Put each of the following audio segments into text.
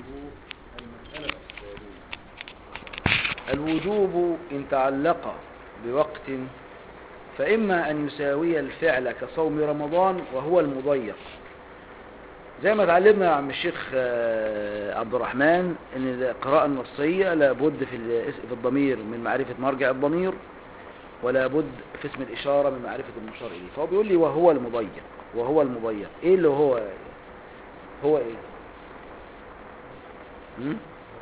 المسألة الثانية الوجوب إن تعلق بوقت فإما أن يساوي الفعل كصوم رمضان وهو المضيق زي ما اتعلمنا يا عم الشيخ آه، عبد الرحمن ان القراءة النصية لابد في الاس- في الضمير من معرفة مرجع الضمير ولا بد في اسم الإشارة من معرفة المشار إليه فهو بيقول لي وهو المضيق وهو المضيق ايه اللي هو هو ايه م?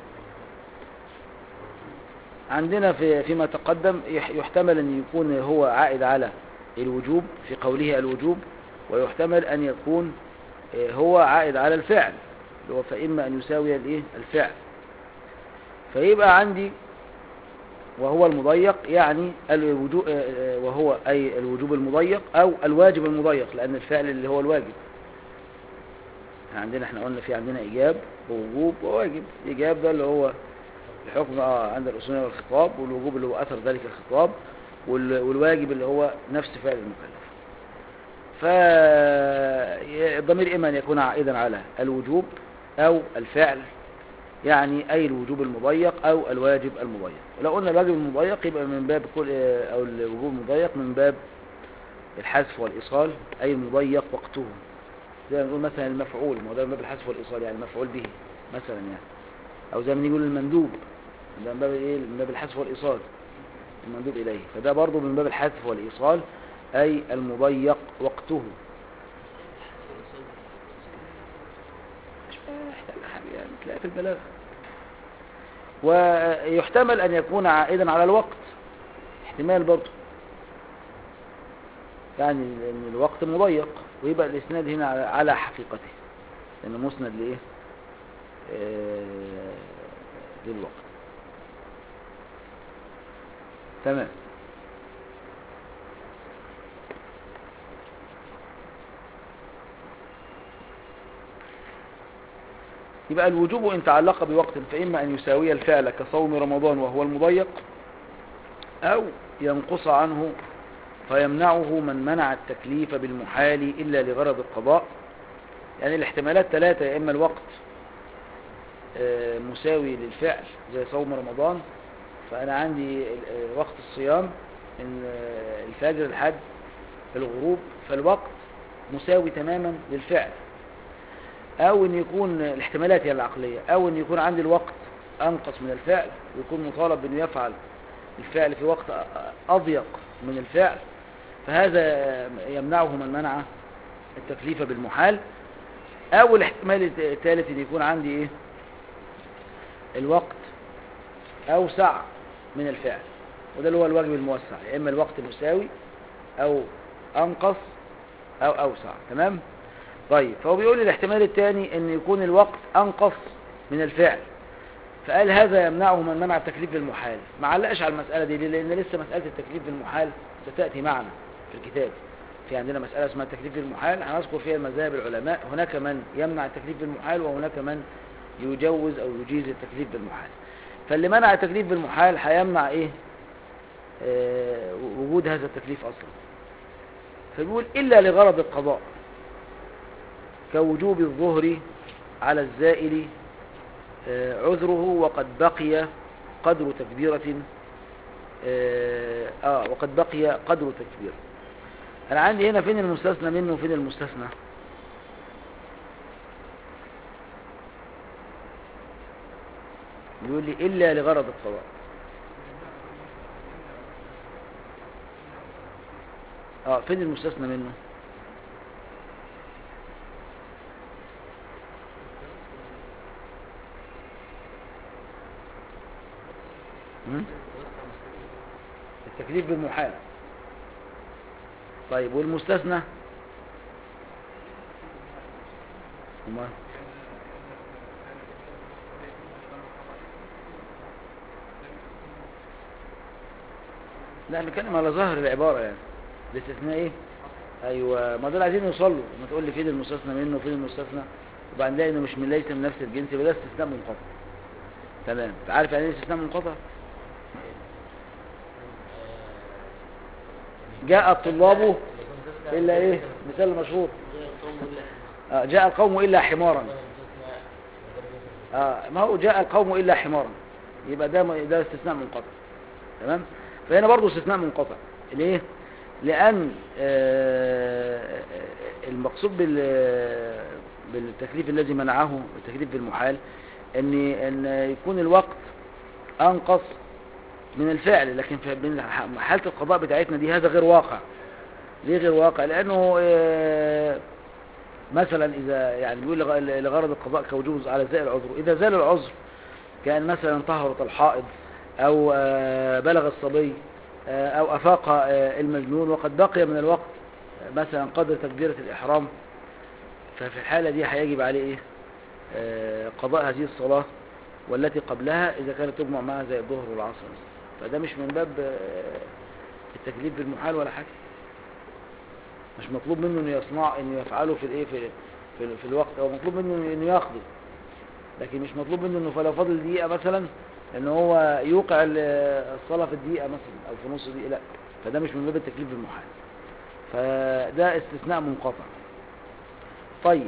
عندنا في فيما تقدم يح- يحتمل أن يكون هو عائد على الوجوب في قوله الوجوب ويحتمل أن يكون آه، هو عائد على الفعل اللي هو فإما أن يساوي الإيه الفعل فيبقى عندي وهو المضيق يعني الوجوب وهو أي الوجوب المضيق أو الواجب المضيق لأن الفعل اللي هو الواجب عندنا احنا قلنا في عندنا إيجاب ووجوب وواجب الإيجاب ده اللي هو الحكم اه عند الأصولية والخطاب والوجوب اللي هو أثر ذلك الخطاب وال- والواجب اللي هو نفس فعل المكلف فالضمير إما أن يكون عائدا على الوجوب أو الفعل يعني أي الوجوب المضيق أو الواجب المضيق ولو قلنا الواجب المضيق يبقى من باب كل أو الوجوب المضيق من باب الحذف والإيصال أي المضيق وقته زي ما نقول مثلا المفعول ما هو ده من باب الحذف والإيصال يعني المفعول به مثلا يعني أو زي ما نقول المندوب ده من باب إيه من باب الحذف والإيصال المندوب إليه فده برضه من باب الحذف والإيصال أي المضيق وقته مش محتاج حاجة يعني تلاقي في البلاغة ويحتمل أن يكون عائدا على الوقت احتمال برضه يعني ان الوقت مضيق ويبقى الاسناد هنا على- على حقيقته لانه مسند لايه آه، للوقت تمام يبقى الوجوب إن تعلق بوقت فإما أن يساوي الفعل كصوم رمضان وهو المضيق أو ينقص عنه فيمنعه من منع التكليف بالمحال إلا لغرض القضاء يعني الاحتمالات ثلاثة يا إما الوقت آه، مساوي للفعل زي صوم رمضان فأنا عندي آه، وقت الصيام من آه، الفجر لحد الغروب فالوقت مساوي تماما للفعل أو أن يكون الاحتمالات هي العقلية أو أن يكون عندي الوقت أنقص من الفعل ويكون مطالب بأنه يفعل الفعل في وقت أ- أضيق من الفعل فهذا يمنعه من منع التكليف بالمحال أو الاحتمال الت- الثالث أن يكون عندي إيه الوقت أوسع من الفعل وده اللي هو الواجب الموسع يا إما الوقت مساوي أو أنقص أو أوسع تمام طيب فهو بيقول لي الاحتمال الثاني أن يكون الوقت أنقص من الفعل فقال هذا يمنعه من منع التكليف بالمحال ما علقش على المسألة دي ليه؟ لأن لسه مسألة التكليف بالمحال ستأتي معنا في الكتاب في عندنا مسألة اسمها التكليف بالمحال هنذكر فيها مذاهب العلماء هناك من يمنع التكليف بالمحال وهناك من يجوز أو يجيز التكليف بالمحال فاللي منع التكليف بالمحال هيمنع إيه آه وجود هذا التكليف أصلا فبيقول إلا لغرض القضاء كوجوب الظهر على الزائل آه، عذره وقد بقي قدر تكبيرة آه, آه وقد بقي قدر تكبيرة أنا عندي هنا فين المستثنى منه وفين المستثنى يقول لي إلا لغرض القضاء اه فين المستثنى منه هم؟ التكليف بالمحال طيب والمستثنى وما لا بنتكلم على ظاهر العبارة يعني الاستثناء ايه ايوه ما دول عايزين يوصلوا ما تقول لي فين المستثنى منه وفين المستثنى وبعدين نلاقي انه مش من ليس من نفس الجنس يبقى ده استثناء منقطع تمام عارف يعني ايه استثناء منقطع جاء الطلاب الا ايه مثال مشهور آه، جاء القوم الا حمارا آه ما هو جاء القوم إلا حمارا يبقى ده ده استثناء منقطع تمام فهنا برضه استثناء منقطع ليه لأن آه المقصود بال بالتكليف الذي منعه التكليف بالمحال ان ان يكون الوقت انقص من الفعل لكن في من حالة القضاء بتاعتنا دي هذا غير واقع ليه غير واقع لانه آه، مثلا اذا يعني بيقول لغ- لغرض القضاء كوجوب على زائل العذر اذا زال العذر كان مثلا طهرت الحائض او آه، بلغ الصبي آه، او افاق آه، المجنون وقد بقي من الوقت آه، مثلا قدر تكبيرة الاحرام ففي الحالة دي هيجب عليه ايه آه، قضاء هذه الصلاة والتي قبلها اذا كانت تجمع معها زي الظهر والعصر مثلا. فده مش من باب آه، التكليف بالمحال ولا حاجة مش مطلوب منه انه يصنع انه يفعله في الايه في في, في الوقت او مطلوب منه انه يقضي لكن مش مطلوب منه انه فلو فضل دقيقة مثلا ان هو يوقع ال- الصلاة في الدقيقة مثلا او في نص دقيقة لا فده مش من باب التكليف بالمحال فده استثناء منقطع طيب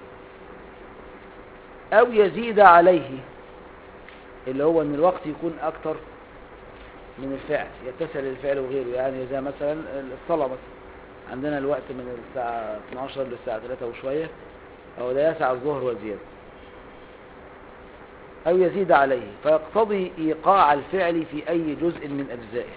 او يزيد عليه اللي هو ان الوقت يكون اكتر من الفعل يتسع للفعل وغيره يعني زي مثلا الصلاة مثلا عندنا الوقت من الساعة 12 للساعة 3 وشوية أو لا يسع الظهر وزيادة أو يزيد عليه فيقتضي إيقاع الفعل في أي جزء من أجزائه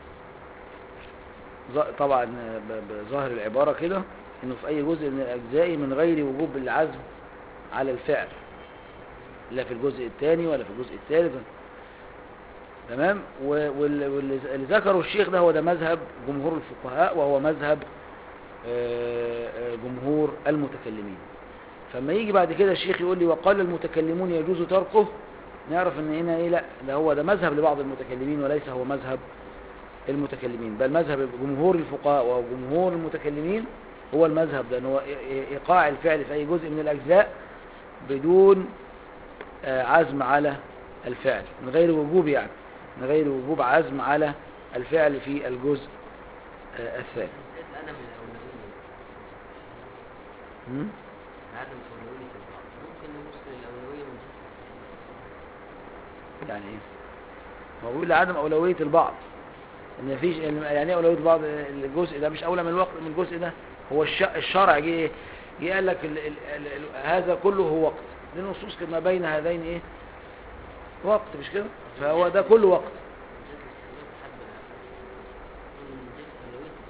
ظ- طبعا ب- بظاهر العبارة كده إنه في أي جزء من الأجزاء من غير وجوب العزم على الفعل لا في الجزء الثاني ولا في الجزء الثالث تمام و- وال- واللي ذكره الشيخ ده هو ده مذهب جمهور الفقهاء وهو مذهب آه، آه، جمهور المتكلمين فما يجي بعد كده الشيخ يقول لي وقال المتكلمون يجوز تركه نعرف ان هنا ايه لا ده هو ده مذهب لبعض المتكلمين وليس هو مذهب المتكلمين بل مذهب جمهور الفقهاء وجمهور المتكلمين هو المذهب ده ان هو إي- ايقاع الفعل في اي جزء من الاجزاء بدون آه، عزم على الفعل من غير وجوب يعني من غير وجوب عزم على الفعل في الجزء آه، الثاني مسألة عدم الأولوية م? عدم أولوية البعض ممكن نوصل الأولوية من جهة يعني ايه هو بيقول عدم اولويه البعض ان مفيش يعني ايه اولويه البعض الجزء ده مش اولى من الوقت من الجزء ده هو الش- الشرع جه ايه جه قال لك ال ال ال ال هذا كله هو وقت دي نصوص كما بين هذين ايه وقت مش كده فهو ده كله وقت من جهة الاستئناف حد العقل من جهة أولوية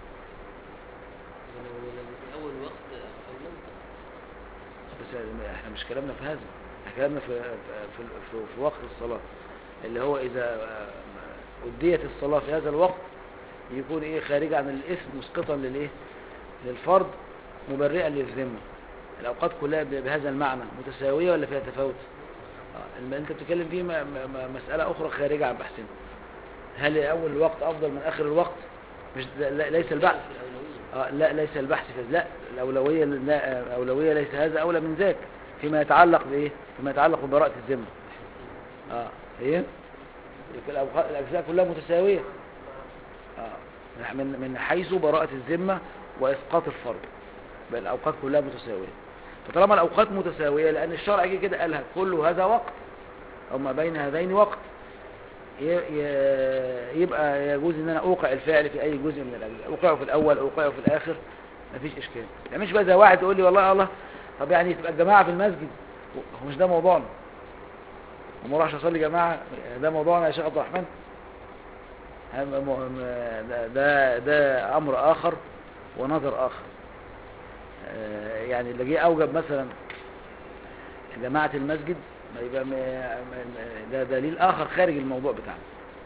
ولو لو في أول وقت أولوية بس احنا مش كلامنا في هذا احنا كلامنا في في, في, في وقت الصلاة اللي هو اذا آه، اديت الصلاة في هذا الوقت يكون ايه خارج عن الاثم مسقطا للايه للفرض مبرئا للذمة الاوقات كلها ب- بهذا المعنى متساوية ولا فيها تفاوت آه، اللي انت بتتكلم فيه م- م- م- مسألة اخرى خارجة عن بحثنا هل اول الوقت افضل من اخر الوقت مش لا- لا- ليس البحث في الأولوية آه لا ليس البحث في لا الأولوية لا الأولوية ليس هذا أولى من ذاك فيما يتعلق بإيه فيما يتعلق ببراءة الذمة اه ايه الأوقات- الأجزاء كلها متساوية اه من من حيث براءة الذمة وإسقاط الفرض بل الأوقات كلها متساوية فطالما الأوقات متساوية لأن الشرع جه كده قالها كل هذا وقت أو ما بين هذين وقت ي- ي- يبقى يجوز ان انا اوقع الفعل في اي جزء من الاجزاء اوقعه في الاول اوقعه في الاخر مفيش اشكال يعني مش بقى زي واحد يقول لي والله الله طب يعني تبقى الجماعه في المسجد هو مش ده موضوعنا وما اروحش اصلي جماعه ده موضوعنا يا شيخ عبد الرحمن هم- م- م- ده ده, ده امر اخر ونظر اخر آه، يعني اللي جه اوجب مثلا جماعه المسجد ما يبقى م- م- ده دليل اخر خارج الموضوع بتاعنا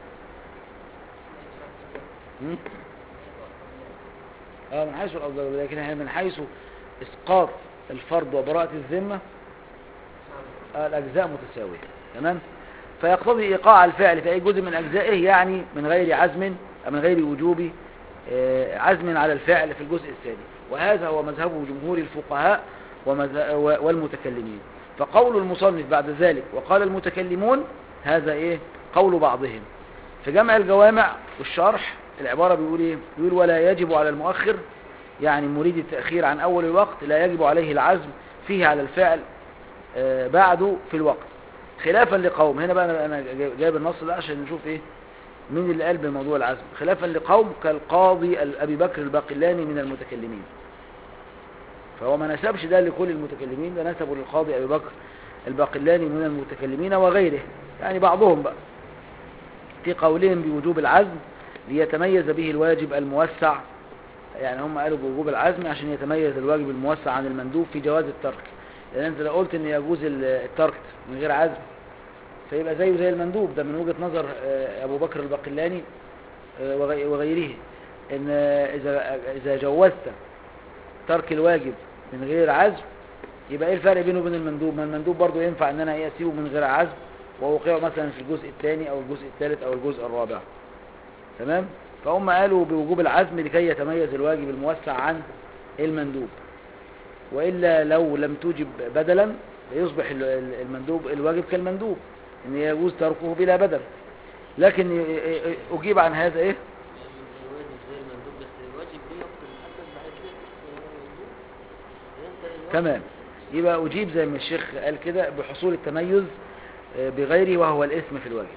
م? اه من حيث الأفضل لكن احنا من حيث اسقاط الفرض وبراءة الذمة آه الاجزاء متساوية تمام فيقتضي ايقاع الفعل في اي جزء من اجزائه يعني من غير عزم أو من غير وجوب آه، عزم على الفعل في الجزء الثاني وهذا هو مذهب جمهور الفقهاء ومذ- و- والمتكلمين فقول المصنف بعد ذلك وقال المتكلمون هذا ايه قول بعضهم في جمع الجوامع والشرح العبارة بيقول ايه بيقول ولا يجب على المؤخر يعني مريد التأخير عن أول الوقت لا يجب عليه العزم فيه على الفعل آه، بعده في الوقت خلافا لقوم هنا بقى انا أنا جايب النص ده عشان نشوف ايه مين اللي قال بموضوع العزم خلافا لقوم كالقاضي ال- ابي بكر الباقلاني من المتكلمين فهو ما نسبش ده لكل المتكلمين ده نسبه للقاضي ابي بكر الباقلاني من المتكلمين وغيره يعني بعضهم بقى في قولهم بوجوب العزم ليتميز به الواجب الموسع يعني هم قالوا بوجوب العزم عشان يتميز الواجب الموسع عن المندوب في جواز الترك لان انت لو قلت ان يجوز ال- الترك من غير عزم فيبقى زيه زي المندوب ده من وجهة نظر آه، ابو بكر الباقلاني آه، وغي- وغيره ان آه، اذا اذا جوزت ترك الواجب من غير عزم يبقى ايه الفرق بينه وبين المندوب ما المندوب برضه ينفع ان انا ايه اسيبه من غير عزم واوقعه مثلا في الجزء الثاني او الجزء الثالث او الجزء الرابع تمام فهم قالوا بوجوب العزم لكي يتميز الواجب الموسع عن المندوب وإلا لو لم توجب بدلا يصبح ال- ال- المندوب الواجب كالمندوب ان يجوز تركه بلا بدل لكن ي- ي- اجيب عن هذا ايه الواجب زي المندوب بس الواجب ليه وقت محدد بعد كده المندوب ينتهي الوقت. تمام يبقى اجيب زي ما الشيخ قال كده بحصول التميز آه، بغيره وهو الاسم في الواجب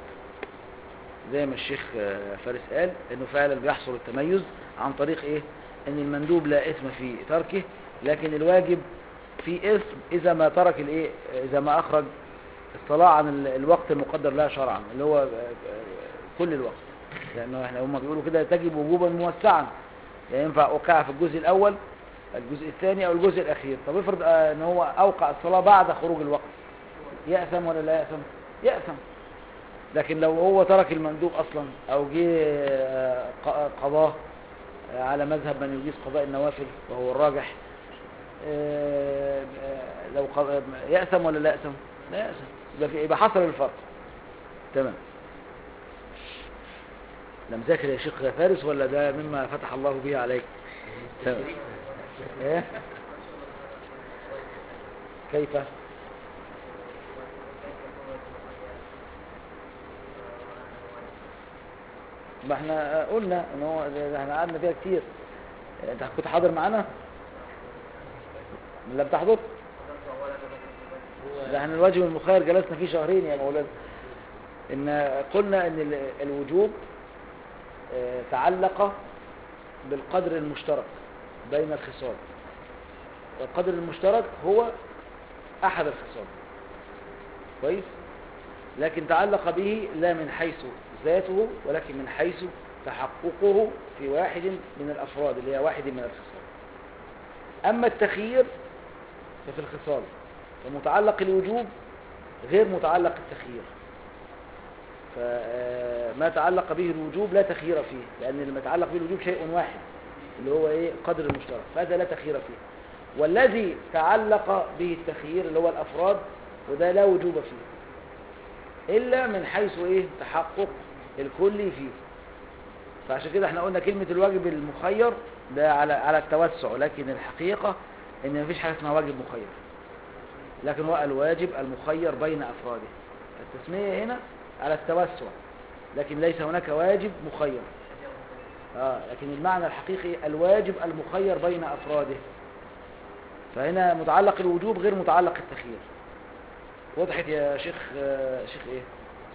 زي ما الشيخ آه، فارس قال انه فعلا بيحصل التميز عن طريق ايه ان المندوب لا اسم في تركه لكن الواجب في اسم اذا ما ترك الايه اذا ما اخرج الصلاة عن ال- الوقت المقدر لها شرعا اللي هو آه، آه، كل الوقت لانه احنا هم بيقولوا كده تجب وجوبا موسعا يعني ينفع اوقع في الجزء الاول الجزء الثاني او الجزء الاخير طب افرض آه، ان هو اوقع الصلاة بعد خروج الوقت يأثم ولا لا يأثم يأثم لكن لو هو ترك المندوب اصلا او جه آه، ق- قضاه آه، على مذهب من يجيز قضاء النوافل وهو الراجح آه، آه، لو ق- يأثم ولا لا يأثم لا يأثم يبقى في- يبقى حصل الفرق تمام لم ذاكر يا شيخ فارس ولا ده مما فتح الله به عليك تمام ايه كيف ما احنا قلنا ان هو ده احنا قعدنا فيها كتير انت كنت حاضر معانا لم تحضر ده احنا الواجب المخير جلسنا فيه شهرين يا مولانا ان قلنا ان ال- الوجوب اه، تعلق بالقدر المشترك بين الخصال والقدر المشترك هو احد الخصال كويس لكن تعلق به لا من حيث ذاته ولكن من حيث تحققه في واحد من الافراد اللي هي واحد من الخصال اما التخيير ففي الخصال فمتعلق الوجوب غير متعلق التخيير فما تعلق به الوجوب لا تخيير فيه لأن اللي يتعلق به الوجوب شيء واحد اللي هو ايه قدر المشترك فهذا لا تخيير فيه والذي تعلق به التخيير اللي هو الأفراد وده لا وجوب فيه إلا من حيث ايه تحقق الكلي فيه فعشان كده احنا قلنا كلمة الواجب المخير ده على على التوسع لكن الحقيقة ان مفيش حاجة اسمها واجب مخير لكن هو الواجب المخير بين أفراده التسمية هنا على التوسع لكن ليس هناك واجب مخير آه لكن المعنى الحقيقي الواجب المخير بين أفراده فهنا متعلق الوجوب غير متعلق التخيير وضحت يا شيخ آه شيخ ايه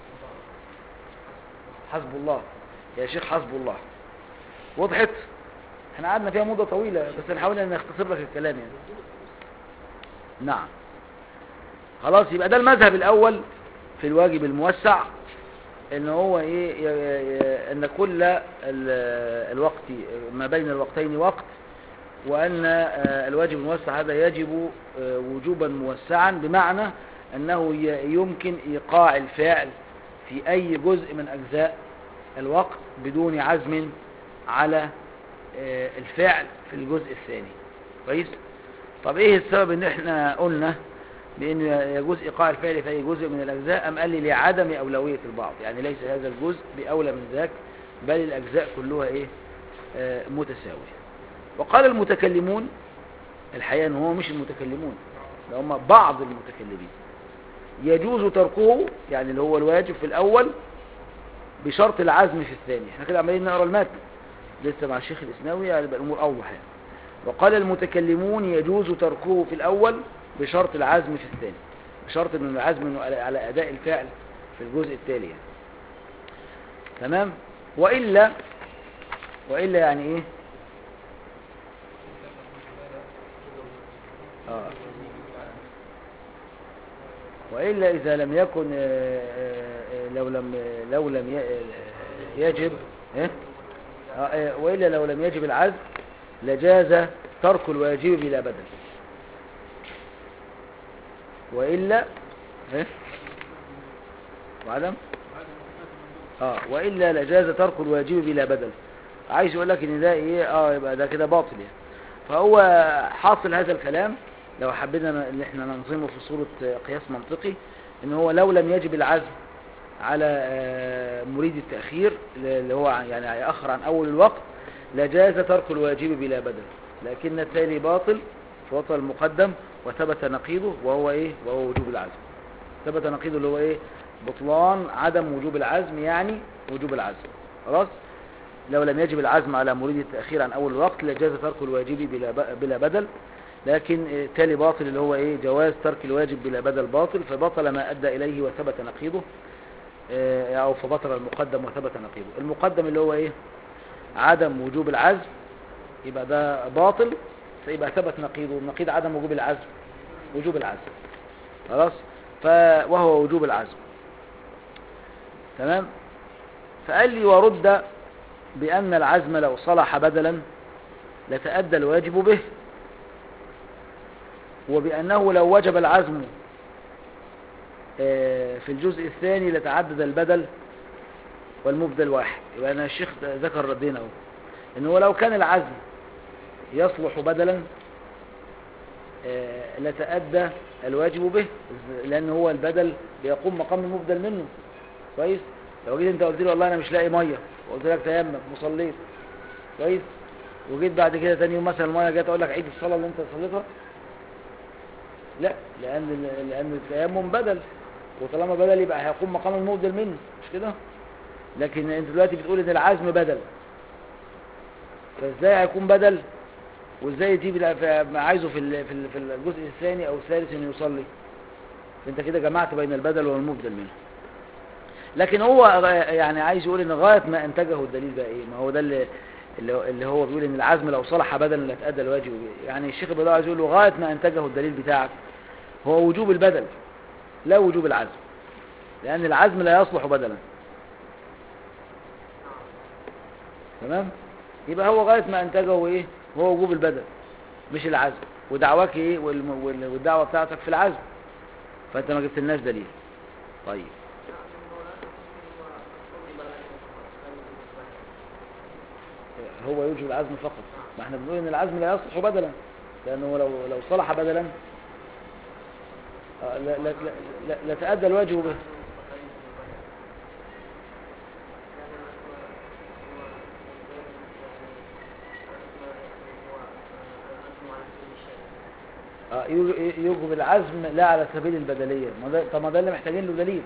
حسب الله يا شيخ حسب الله وضحت احنا قعدنا فيها مدة طويلة بس نحاول ان نختصر لك الكلام يعني نعم خلاص يبقى ده المذهب الاول في الواجب الموسع ان هو ايه ي- ي- ان كل ال- الوقت ما بين الوقتين وقت وان آه، الواجب الموسع هذا يجب آه، وجوبا موسعا بمعنى انه ي- يمكن ايقاع الفعل في اي جزء من اجزاء الوقت بدون عزم على آه، الفعل في الجزء الثاني كويس طب ايه السبب ان احنا قلنا بأن يجوز إيقاع الفعل في أي جزء من الأجزاء أم قال لي لعدم أولوية البعض يعني ليس هذا الجزء بأولى من ذاك بل الأجزاء كلها إيه آه متساوية وقال المتكلمون الحقيقة أن هو مش المتكلمون ده هم بعض المتكلمين يجوز تركه يعني اللي هو الواجب في الأول بشرط العزم في الثاني احنا كده عمالين نقرا المتن لسه مع الشيخ الإسناوي يعني يبقى الأمور أوضح يعني وقال المتكلمون يجوز تركه في الأول بشرط العزم في الثاني بشرط ان العزم انه على- على اداء الفعل في الجزء التالي يعني. تمام والا والا يعني ايه آه. وإلا إذا لم يكن آه، آه، آه، لو لم لو لم ي- آه، يجب إيه؟ آه، آه، وإلا لو لم يجب العزم لجاز ترك الواجب بلا بدل وإلا إيه؟ وعدم اه وإلا لجاز ترك الواجب بلا بدل عايز يقول لك ان ده ايه اه يبقى ده كده باطل يعني فهو حاصل هذا الكلام لو حبينا ن- ان احنا ننظمه في صورة آه، قياس منطقي ان هو لو لم يجب العزم على آه، مريد التأخير اللي هو عن- يعني هيأخر عن أول الوقت لجاز ترك الواجب بلا بدل لكن التالي باطل فبطل المقدم وثبت نقيضه وهو ايه وهو وجوب العزم ثبت نقيضه اللي هو ايه بطلان عدم وجوب العزم يعني وجوب العزم خلاص لو لم يجب العزم على مريد التأخير عن أول الوقت لجاز ترك الواجب بلا ب- بلا بدل لكن آه، تالي باطل اللي هو ايه جواز ترك الواجب بلا بدل باطل فبطل ما أدى إليه وثبت نقيضه آه، أو فبطل المقدم وثبت نقيضه المقدم اللي هو ايه عدم وجوب العزم يبقى ده باطل فيبقى ثبت نقيضه نقيض عدم وجوب العزم وجوب العزم خلاص ف وهو وجوب العزم تمام فقال لي ورد بأن العزم لو صلح بدلا لتأدى الواجب به وبأنه لو وجب العزم آه، في الجزء الثاني لتعدد البدل والمبدل واحد يبقى أنا الشيخ ذكر ردين اهو إن هو لو كان العزم يصلح بدلا آه، لتأدى الواجب به لأن هو البدل بيقوم مقام المبدل منه كويس لو جيت انت قلت لي والله انا مش لاقي ميه وقلت لك تيمم وصليت كويس وجيت بعد كده تاني يوم مثلا الميه جت اقول لك عيد الصلاه اللي انت صليتها لا لان لان التيمم بدل وطالما بدل يبقى هيقوم مقام المبدل منه مش كده لكن انت دلوقتي بتقول ان العزم بدل فازاي هيكون بدل وازاي تجيب الع- في- عايزه في ال- في ال- في الجزء الثاني او الثالث انه يصلي فانت كده جمعت بين البدل والمبدل منه لكن هو غ- يعني عايز يقول ان غايه ما انتجه الدليل بقى ايه ما هو ده اللي اللي هو- اللي هو بيقول ان العزم لو صلح بدلا لاتادى الواجب به. يعني الشيخ البيضاوي عايز يقول له غايه ما انتجه الدليل بتاعك هو وجوب البدل لا وجوب العزم لان العزم لا يصلح بدلا تمام يبقى هو غايه ما انتجه ايه هو وجوب البدل مش العزم ودعواك ايه والم- وال- والدعوه بتاعتك في العزم فانت ما جبت لناش دليل طيب هو يوجب العزم فقط ما احنا بنقول ان العزم لا يصلح بدلا لانه لو لو صلح بدلا آه، لا لا لا, لا, لا تأدى الواجب به آه، يوج- يوجب العزم لا على سبيل البدلية ما ده- طب ما ده اللي محتاجين له دليل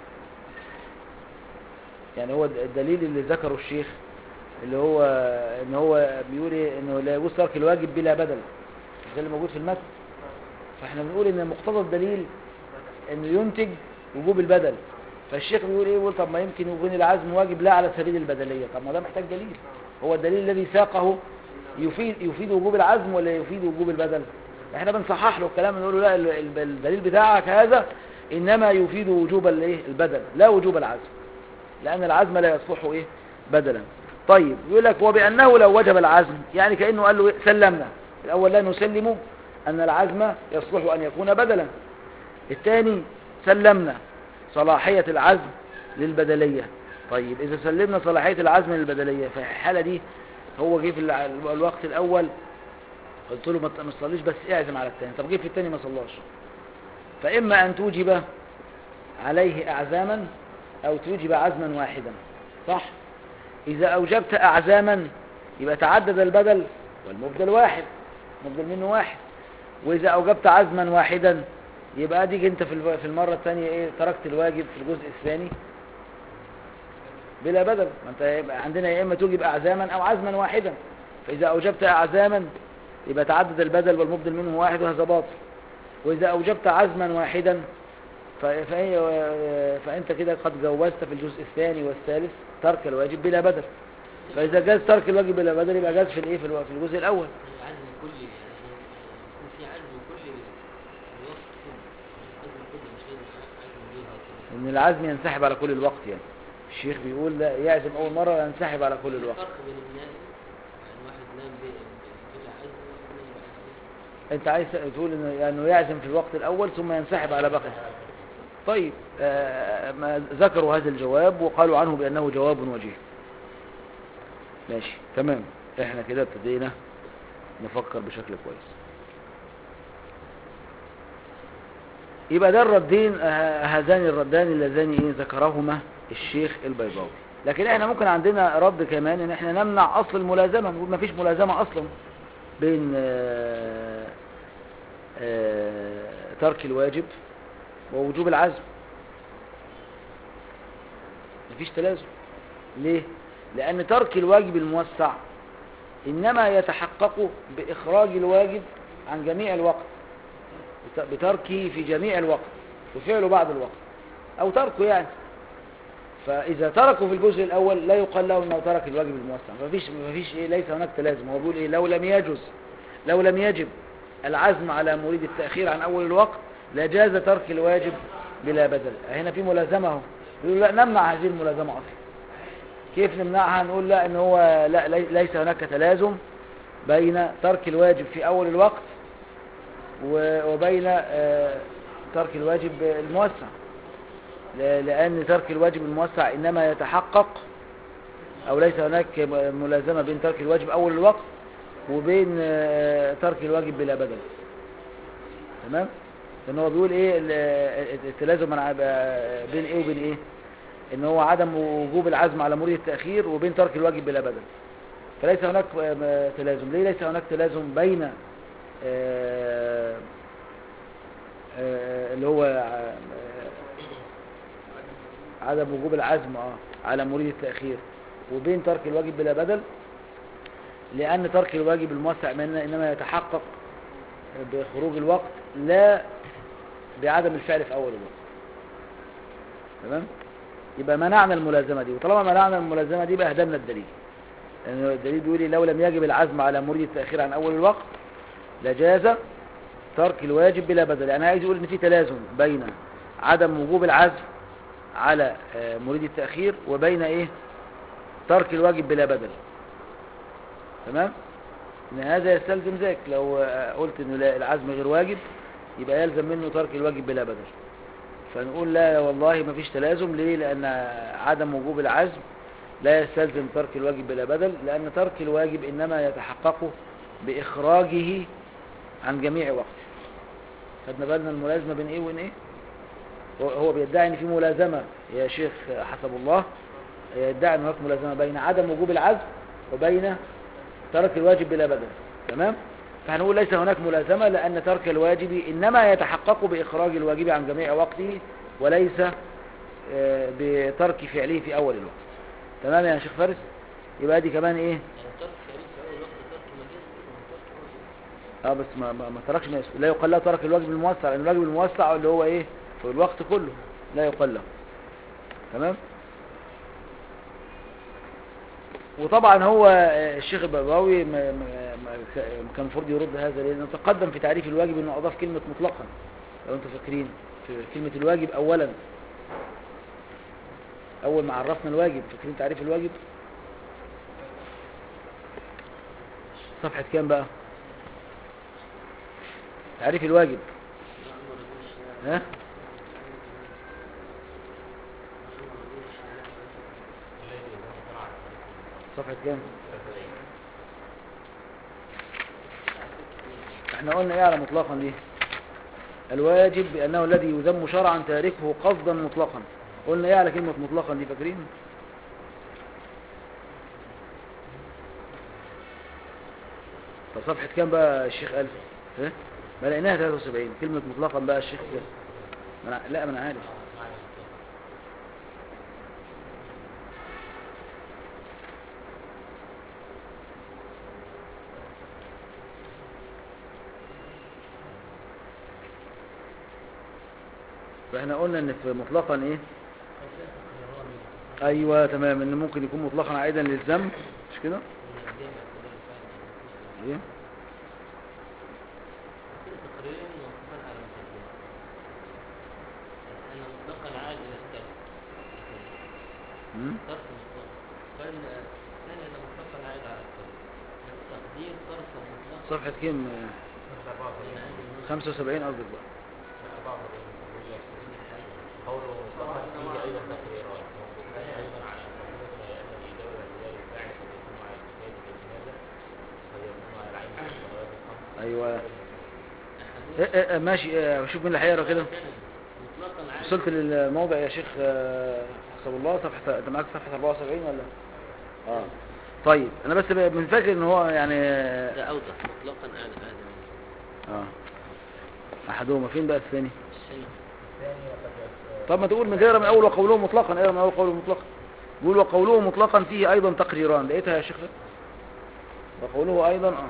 يعني هو الدليل اللي ذكره الشيخ اللي هو ان هو بيقول ايه انه لا يجوز ترك الواجب بلا بدل ده اللي موجود في المتن فاحنا بنقول ان مقتضى الدليل انه ينتج وجوب البدل فالشيخ بيقول ايه يقول طب ما يمكن يكون العزم واجب لا على سبيل البدليه طب ما ده محتاج دليل هو الدليل الذي ساقه يفيد يفيد وجوب العزم ولا يفيد وجوب البدل احنا بنصحح له الكلام نقول له لا ال- ال- الدليل بتاعك هذا انما يفيد وجوب الايه البدل لا وجوب العزم لان العزم لا يصلح ايه بدلا طيب يقول لك وبانه لو وجب العزم يعني كانه قال له إيه؟ سلمنا الاول لا نسلم ان العزم يصلح ان يكون بدلا الثاني سلمنا صلاحية العزم للبدلية طيب إذا سلمنا صلاحية العزم للبدلية في الحالة دي هو جه في الع- الوقت الأول قلت له ما ت- ما تصليش بس اعزم على الثاني طب جه في الثاني ما صلاش فإما أن توجب عليه أعزاما أو توجب عزما واحدا صح إذا أوجبت أعزاما يبقى تعدد البدل والمبدل واحد مبدل منه واحد وإذا أوجبت عزما واحدا يبقى ديك أنت في الو- في المرة الثانية إيه تركت الواجب في الجزء الثاني بلا بدل ما أنت يبقى عندنا يا إما توجب أعزاما أو عزما واحدا فإذا أوجبت أعزاما يبقى تعدد البدل والمبدل منه واحد وهذا باطل وإذا أوجبت عزما واحدا ف- فهي فأنت كده قد جوزت في الجزء الثاني والثالث ترك الواجب بلا بدل فإذا جاز ترك الواجب بلا بدل يبقى جاز في الإيه في الو- في الجزء الأول عزم كلي يعني يكون في عزم كلي للوقت كله عزم كلي مش لازم عزم ليها كده إن العزم ينسحب على كل الوقت يعني الشيخ بيقول لا يعزم أول مرة ينسحب على كل الوقت الفرق بين النائم يعني واحد نام ب- بلا عزم وواحد نام بعزم أنت عايز تقول إنه يعني يعزم في الوقت الأول ثم ينسحب على باقي طيب آه، ما ذكروا هذا الجواب وقالوا عنه بأنه جواب وجيه ماشي تمام احنا كده ابتدينا نفكر بشكل كويس يبقى ده الردين آه، هذان الردان اللذان ايه ذكرهما الشيخ البيضاوي لكن احنا ممكن عندنا رد كمان ان احنا نمنع اصل الملازمه نقول ما فيش ملازمه اصلا بين آه، آه، ترك الواجب ووجوب العزم مفيش تلازم ليه لان ترك الواجب الموسع انما يتحقق باخراج الواجب عن جميع الوقت بت- بتركه في جميع الوقت وفعله بعد الوقت او تركه يعني فاذا تركه في الجزء الاول لا يقال له انه ترك الواجب الموسع مفيش مفيش ايه ليس هناك تلازم هو بيقول ايه لو لم يجز لو لم يجب العزم على مريد التاخير عن اول الوقت لجاز ترك الواجب بلا بدل هنا في ملازمه اهو يقول لا نمنع هذه الملازمه اصلا كيف نمنعها نقول لا ان هو لا لي- ليس هناك تلازم بين ترك الواجب في اول الوقت و- وبين آه، ترك الواجب الموسع ل- لان ترك الواجب الموسع انما يتحقق او ليس هناك م- ملازمه بين ترك الواجب اول الوقت وبين آه، ترك الواجب بلا بدل تمام لان هو بيقول ايه ال- التلازم مع- بين ايه وبين ايه ان هو عدم وجوب العزم على مريد التأخير وبين ترك الواجب بلا بدل فليس هناك آه، تلازم ليه ليس هناك تلازم بين آه، آه، اللي هو آه، عدم وجوب العزم اه على مريد التأخير وبين ترك الواجب بلا بدل لأن ترك الواجب الموسع منه إنما يتحقق بخروج الوقت لا بعدم الفعل في أول الوقت تمام يبقى منعنا الملازمة دي وطالما منعنا الملازمة دي بقى هدمنا الدليل لأن الدليل بيقول لي لو لم يجب العزم على مريد التأخير عن أول الوقت لجاز ترك الواجب بلا بدل يعني عايز يقول إن في تلازم بين عدم وجوب العزم على آه، مريد التأخير وبين إيه ترك الواجب بلا بدل تمام إن هذا يستلزم ذلك لو آه، قلت إنه لا العزم غير واجب يبقى يلزم منه ترك الواجب بلا بدل فنقول لا والله ما فيش تلازم ليه لأن عدم وجوب العزم لا يستلزم ترك الواجب بلا بدل لأن ترك الواجب إنما يتحقق بإخراجه عن جميع وقته خدنا بالنا الملازمة بين إيه وبين إيه هو- هو بيدعي إن في ملازمة يا شيخ حسب الله يدعي إن هناك ملازمة بين عدم وجوب العزم وبين ترك الواجب بلا بدل تمام فهنقول ليس هناك ملازمة لأن ترك الواجب إنما يتحقق بإخراج الواجب عن جميع وقته وليس آه، بترك فعله في أول الوقت تمام يا شيخ فارس يبقى دي كمان إيه يعني ترك شريك في أول وقت ترك مجاز كده ترك واجب اه بس ما, ما, ما تركش ما يسوء لا يقال له ترك الواجب الموسع لأن الواجب الموسع اللي هو إيه في الوقت كله لا يقال له تمام وطبعا هو آه، الشيخ البيضاوي ما- ما- ما- كان المفروض يرد هذا لأنه تقدم في تعريف الواجب أنه أضاف كلمة مطلقا لو أنتم فاكرين في كلمة الواجب أولا أول ما عرفنا الواجب فاكرين تعريف الواجب صفحة كام بقى تعريف الواجب لا ما رضيش ها صفحة كام احنا قلنا ايه على مطلقا دي الواجب بأنه الذي يذم شرعا تاركه قصدا مطلقا قلنا ايه على كلمة مطلقا دي فاكرين طب صفحة كام بقى الشيخ ألف ها ما لقيناها 73 كلمة مطلقا بقى الشيخ ما أنا... لا ما انا عارف فاحنا قلنا ان في مطلقا ايه ايوه تمام ان ممكن يكون مطلقا عائدا للذم مش كده ايه تقريرا موقفا على مسجل أنا مطلقا عاد إلى الترك مم؟ ترك مطلق قال الثاني أنا مطلقا عاد على الترك التقدير ترك مطلق صفحة كام أنا عندي النص 75 قصدك بقى قوله مطلقا فيه ايضا تقريرات موقوفان ايضا على قوله لان الاجابه بذلك الفاعل قد يكون على الكتاب بالجنازه قد يكون على العين في الصلوات الخمس ايوه أحدهم إيه إيه إيه ماشي إيه شوف مين اللي هيقرا كده مطلقا عاد وصلت للموضع يا شيخ آه، حسب الله صفحة انت معاك صفحة 74 ولا اه طيب انا بس ب- من فاكر ان هو يعني ده أوضح مطلقا عاد عاد اه احدهما فين بقى الثاني السنة الثاني وقد يكون طب ما تقول من غير من اول وقوله مطلقا اقرا من اول قوله مطلقا يقول وقوله مطلقا فيه ايضا تقريران لقيتها يا شيخ وقوله ايضا اه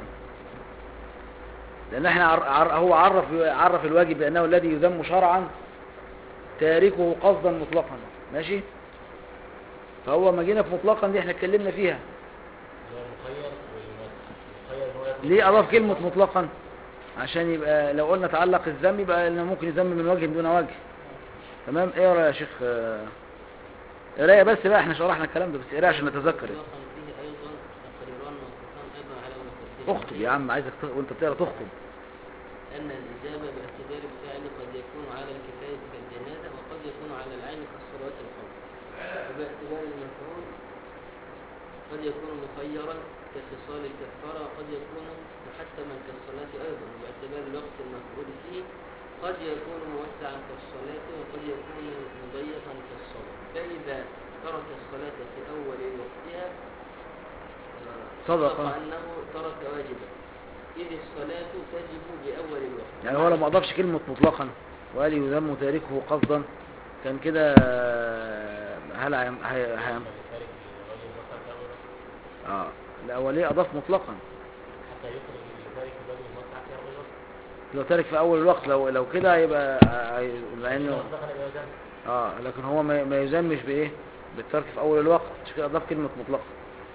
لان احنا عر... عر... هو عرف عرف الواجب بانه الذي يذم شرعا تاركه قصدا مطلقا ماشي فهو ما جينا في مطلقا دي احنا اتكلمنا فيها هو المخير والمسح المخير ان هو ياخد ليه اضاف كلمة مطلقا عشان يبقى لو قلنا تعلق الذم يبقى انه ممكن يذم من وجه دون وجه تمام اقرا يا شيخ آه، قرايه بس بقى احنا شرحنا الكلام ده بس قرايه عشان نتذكر يعني. مطلقا فيه أيضا تقريران موقفان أيضا على مسجل اخطب يا عم عايزك ت... وانت بتقرا تخطب أن الإجابة باعتبار الفعل قد يكون على الكفاية كالجنازة وقد يكون على العين كالصلوات الخمس وباعتبار المفعول قد يكون مخيرا كخصال الكفارة وقد يكون محتما كالصلاة أيضا وباعتبار الوقت المفعول فيه قد يكون موسعا كالصلاة وقد يكون مضيقا كالصلاة فإذا ترك الصلاة في أول وقتها آه، صدق. صدق أنه ترك واجبا إذ الصلاة تجب بأول الوقت يعني هو لو ما اضافش كلمه مطلقا وقال يذم تاركه قصدا كان كده آه، هل هيم... هي... هيم... تارك الرجل المسح في اول وقت اه لا هو ليه اضاف مطلقا حتى يخرج لتارك الرجل المسح في اول وقت لو تارك في اول الوقت لو لو كده هيبقى هي- مع انه مطلقا يبقى ذنب اه لكن هو ما ما يذمش بايه بالترك في اول الوقت عشان كده اضاف كلمه مطلقا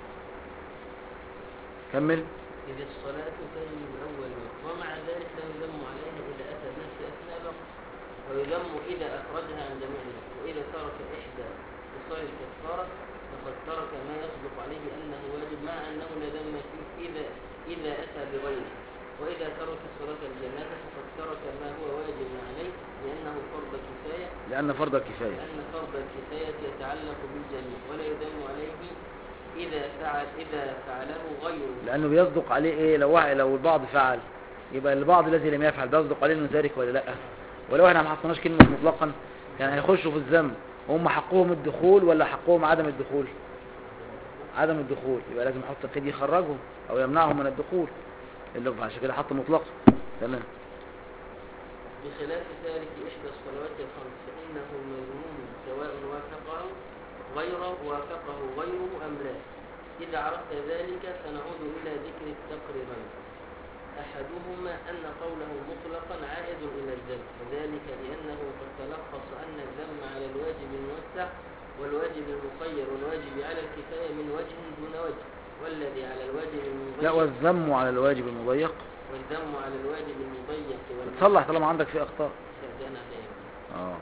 كمل إذ الصلاة تجب بأول الوقت ومع ذلك لا يذم عليه إذا أتى الناس أثناء الوقت ويذم إذا أخرجها عن جميع الوقت وإذا ترك إحدى خصال الكفارة فقد ترك ما يصدق عليه أنه واجب مع أنه لا ذم فيه إذا إذا أتى بغيره وإذا ترك صلاة الجنازة فقد ترك ما هو واجب عليه لأنه فرض كفاية لان فرض الكفايه لأن فرض الكفاية يتعلق بالجميع ولا يذم عليه إذا فعل إذا فعله غيره لانه بيصدق عليه ايه لو واحد لو البعض فعل يبقى البعض الذي لم يفعل بيصدق عليه انه ذلك ولا لا ولو احنا ما حطيناش كلمه مطلقا كان هيخشوا في الذنب هم حقهم الدخول ولا حقهم عدم الدخول عدم الدخول يبقى لازم يحط قيد يخرجهم او يمنعهم من الدخول اللي هو عشان كده حط مطلقا تمام بخلاف تارك إحدى الصلوات الخمس فإنه مذموم سواء وافقه غيره وافقه غيره أم لا إذا عرفت ذلك سنعود إلى ذكر التقريرين أحدهما أن قوله مطلقا عائد إلى الذم وذلك لأنه قد تلخص أن الذم على الواجب الموسع والواجب المخير والواجب على الكفاية من وجه دون وجه والذي على الواجب لا المضيق والذم على الواجب المضيق والذم على الواجب المضيق والمسع تصلح طالما عندك فيه اخطاء استأذن عليه اه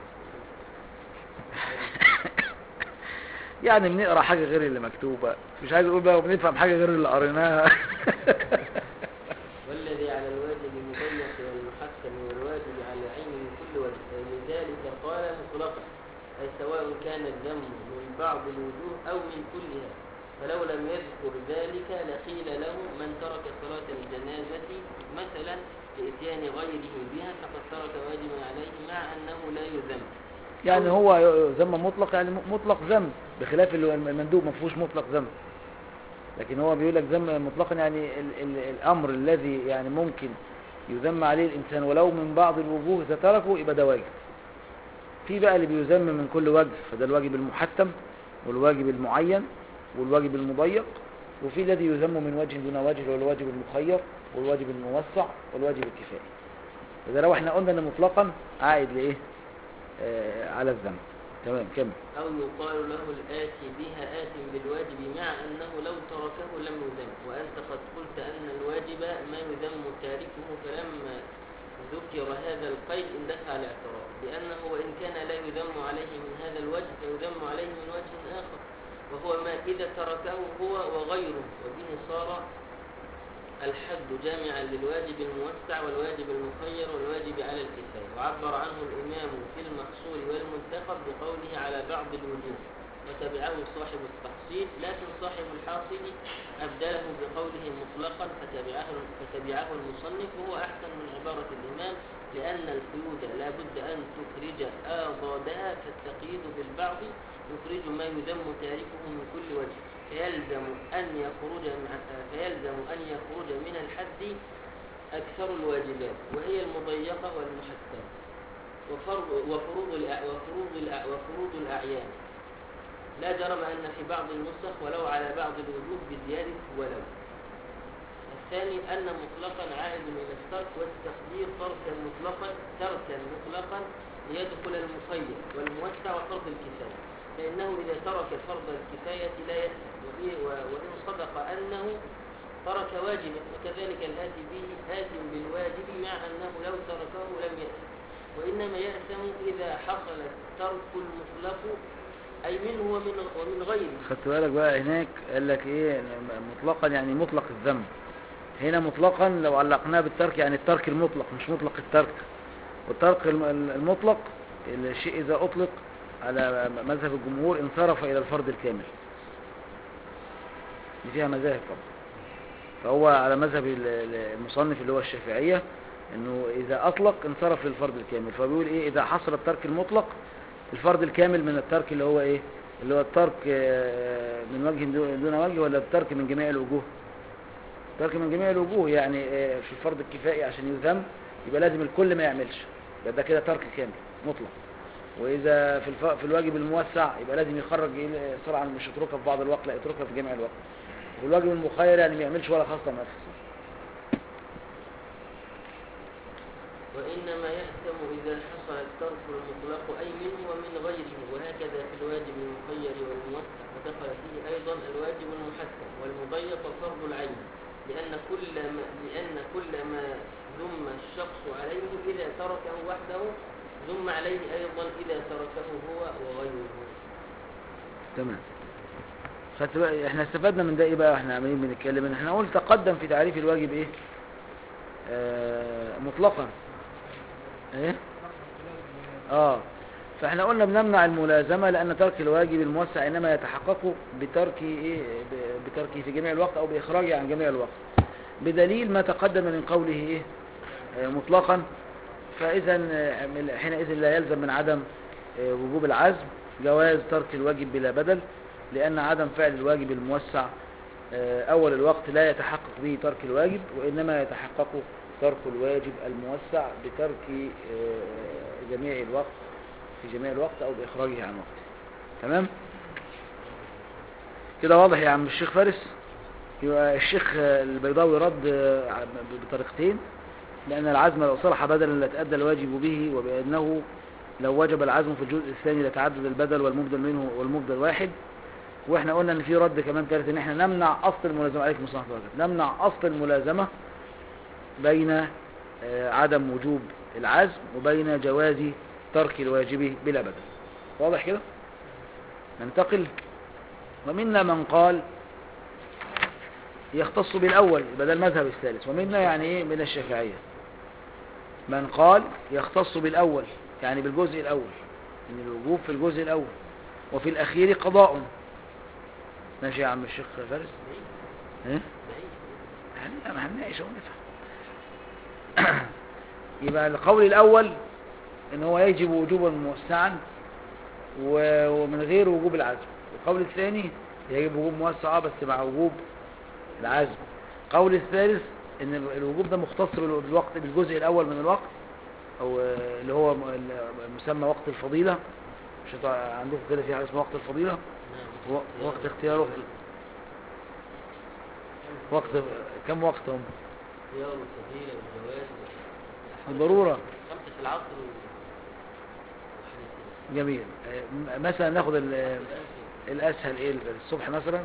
يعني بنقرا حاجه غير اللي مكتوبه مش عايز اقول بقى وبنفهم حاجه غير اللي قريناها والذي على الواجب المضيق والمحكم والواجب على العين من كل وجه فلذلك قال مطلقا أي سواء كان الذم من بعض الوجوه أو من كلها فلو لم يذكر ذلك لقيل له من ترك صلاة الجنازة مثلا لإتيان غيره بها فقد ترك واجبا عليه مع أنه لا يذم يعني هو ذم مطلق يعني مطلق ذم بخلاف اللي هو المندوب ما فيهوش مطلق ذم لكن هو بيقول لك ذم مطلقا يعني ال ال الامر الذي يعني ممكن يذم عليه الانسان ولو من بعض الوجوه اذا تركه يبقى ده واجب في بقى اللي بيذم من كل وجه فده الواجب المحتم والواجب المعين والواجب المضيق وفي الذي يذم من وجه دون وجه اللي هو الواجب المخير والواجب الموسع والواجب الكفائي فده لو احنا قلنا ان مطلقا عائد لايه آه، على الذنب تمام كمل أو يقال له الآتي بها آت بالواجب مع أنه لو تركه لم يذم وأنت قد قلت أن الواجب ما يذم تاركه فلما ذكر هذا القيد اندفع الاعتراض لأنه وإن كان لا يذم عليه من هذا الوجه فيذم عليه من وجه آخر وهو ما إذا تركه هو وغيره وبه صار الحد جامعا للواجب الموسع والواجب المخير والواجب على الكفاية وعبر عنه الإمام في المحصول والمنتخب بقوله على بعض الوجوه وتبعه صاحب التحصيل لكن صاحب الحاصل أبدله بقوله مطلقا فتبعه, فتبعه المصنف وهو أحسن من عبارة الإمام لأن القيود لا بد أن تخرج آضادها فالتقييد بالبعض يخرج ما يذم تاركه من كل وجه فيلزم أن يخرج مع فيلزم أن يخرج من الحد أكثر الواجبات وهي المضيقة والمحكمة وفرض وفروض الأع- وفروض الأع- وفروض الأعيان لا جرم أن في بعض النسخ ولو على بعض الوجوه بزيادة ولو الثاني أن مطلقا عائد إلى الترك والتقدير تركا مطلقا تركا مطلقا ليدخل المخير والموسع وفرض الكفاية فإنه إذا ترك فرض الكفاية لا يأثم وإيه- و- وإن صدق أنه ترك واجبا وكذلك الآتي به آت بالواجب مع أنه لو تركه لم يأثم وإنما يأثم إذا حصل الترك المطلق أي منه ومن, ومن غيره خدت بالك بقى هناك قال لك ايه مطلقا يعني مطلق الذنب هنا مطلقا لو علقناه بالترك يعني الترك المطلق مش مطلق الترك والترك الم- المطلق الشيء إذا أطلق على مذهب الجمهور انصرف إلى الفرض الكامل دي فيها مذاهب طبعا فهو على مذهب ال- ال- المصنف اللي هو الشافعية انه اذا اطلق انصرف للفرض الكامل فبيقول ايه اذا حصل الترك المطلق الفرض الكامل من الترك اللي هو ايه اللي هو الترك آه، من وجه دون دون وجه ولا الترك من جميع الوجوه الترك من جميع الوجوه يعني آه، في الفرض الكفائي عشان يذم يبقى لازم الكل ما يعملش يبقى ده كده ترك كامل مطلق واذا في الف... في الواجب الموسع يبقى لازم يخرج إيه سرعه مش يتركها في بعض الوقت لا يتركها في جميع الوقت والواجب المخير يعني ما يعملش ولا خاصه ما يخصش وإنما يأثم إذا حصل الترك المطلق أي منه ومن غيره وهكذا في الواجب المخير والموسع ودخل فيه أيضا الواجب المحكم والمضيق وفرض العين لأن كل ما لأن كل ما ذم الشخص عليه إذا تركه وحده ذم عليه أيضا إذا تركه هو وغيره تمام خدت بقى احنا استفدنا من ده ايه بقى احنا عمالين بنتكلم ان احنا قلت تقدم في تعريف الواجب ايه آه مطلقا ايه اه فاحنا قلنا بنمنع الملازمة لان ترك الواجب الموسع انما يتحقق بترك ايه ب- بتركه في جميع الوقت او باخراجه عن جميع الوقت بدليل ما تقدم من قوله ايه آه مطلقا فاذا آه، من- حينئذ لا يلزم من عدم آه، وجوب العزم جواز ترك الواجب بلا بدل لأن عدم فعل الواجب الموسع آه، أول الوقت لا يتحقق به ترك الواجب وإنما يتحقق ترك الواجب الموسع بترك آه، جميع الوقت في جميع الوقت أو بإخراجه عن وقته تمام كده واضح يا عم الشيخ فارس يبقى الشيخ آه، البيضاوي رد آه، ع- بطريقتين لأن العزم لو صلح بدلا لتأدى الواجب به وبأنه لو وجب العزم في الجزء الثاني لتعدد البدل والمبدل منه والمبدل واحد واحنا قلنا ان في رد كمان ثالث ان احنا نمنع اصل الملازمه عليكم السلام ورحمه الله وبركاته. نمنع اصل الملازمه بين آه، عدم وجوب العزم وبين جواز ترك الواجب بلا بدل واضح كده ننتقل ومنا من قال يختص بالاول يبقى ده المذهب الثالث ومنا يعني ايه من الشافعيه من قال يختص بالاول يعني بالجزء الاول ان الوجوب في الجزء الاول وفي الاخير قضاء ماشي يا عم الشيخ فارس ايه هن- هنناقش ونفهم يبقى القول الاول ان هو يجب وجوبا موسعا و- ومن غير وجوب العزم القول الثاني يجب وجوب موسع آه، بس مع وجوب العزم القول الثالث ان ال- الوجوب ده مختص بال- بالوقت بالجزء الاول من الوقت او آه، اللي هو م- ال- مسمى وقت الفضيلة مش انتوا عندكم كده في حاجه اسمها وقت الفضيلة نعم و- وقت اختيار وقت وقت كم وقت هم اختيار والفضيلة والجواز الضرورة خمسة في العصر و- جميل آه، م- مثلا ناخد ال- الاسهل ايه الصبح مثلا